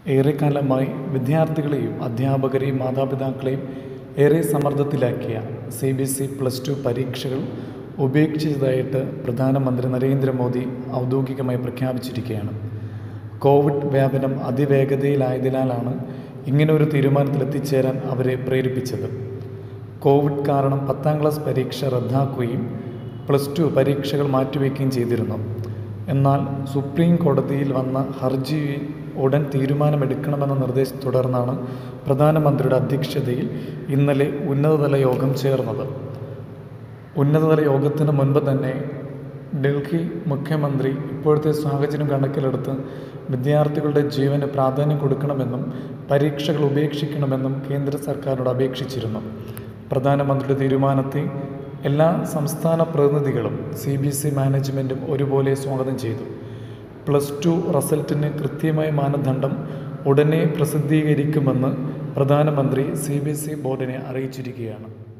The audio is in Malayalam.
ഏറെക്കാലമായി വിദ്യാർത്ഥികളെയും അധ്യാപകരെയും മാതാപിതാക്കളെയും ഏറെ സമ്മർദ്ദത്തിലാക്കിയ C B S E plus two പരീക്ഷകൾ ഉപേക്ഷിച്ചതായിട്ട് പ്രധാനമന്ത്രി നരേന്ദ്രമോദി ഔദ്യോഗികമായി പ്രഖ്യാപിച്ചിരിക്കുകയാണ് കോവിഡ് വ്യാപനം അതിവേഗതയിലായതിനാലാണ് ഇങ്ങനെ ഒരു തീരുമാനത്തിലെത്തിച്ചേരാൻ അവരെ പ്രേരിപ്പിച്ചത് കോവിഡ് കാരണം പത്താം ക്ലാസ് പരീക്ഷ റദ്ദാക്കുകയും പ്ലസ് ടു പരീക്ഷകൾ മാറ്റിവെക്കുകയും ചെയ്തിരുന്നു എന്നാൽ സുപ്രീം കോടതിയിൽ വന്ന ഹർജി ഉടൻ തീരുമാനമെടുക്കണമെന്ന നിർദ്ദേശത്തെ തുടർന്നാണ് പ്രധാനമന്ത്രിയുടെ അധ്യക്ഷതയിൽ ഇന്നലെ ഉന്നതതല യോഗം ചേർന്നത് ഉന്നതതല യോഗത്തിന് മുൻപ് തന്നെ ഡൽഹി മുഖ്യമന്ത്രി ഇപ്പോഴത്തെ സാഹചര്യം കണക്കിലെടുത്ത് വിദ്യാർത്ഥികളുടെ ജീവന് പ്രാധാന്യം കൊടുക്കണമെന്നും പരീക്ഷകൾ ഉപേക്ഷിക്കണമെന്നും കേന്ദ്ര സർക്കാരിനോട് അപേക്ഷിച്ചിരുന്നു പ്രധാനമന്ത്രിയുടെ തീരുമാനത്തെ എല്ലാ സംസ്ഥാന പ്രതിനിധികളും സി ബി എസ് ഇ മാനേജ്മെൻറ്റും ഒരുപോലെ സ്വാഗതം ചെയ്തു പ്ലസ് ടു റിസൾട്ടിന് കൃത്യമായ മാനദണ്ഡം ഉടനെ പ്രസിദ്ധീകരിക്കുമെന്ന് പ്രധാനമന്ത്രി സി ബി എസ് ഇ ബോർഡിനെ അറിയിച്ചിരിക്കുകയാണ്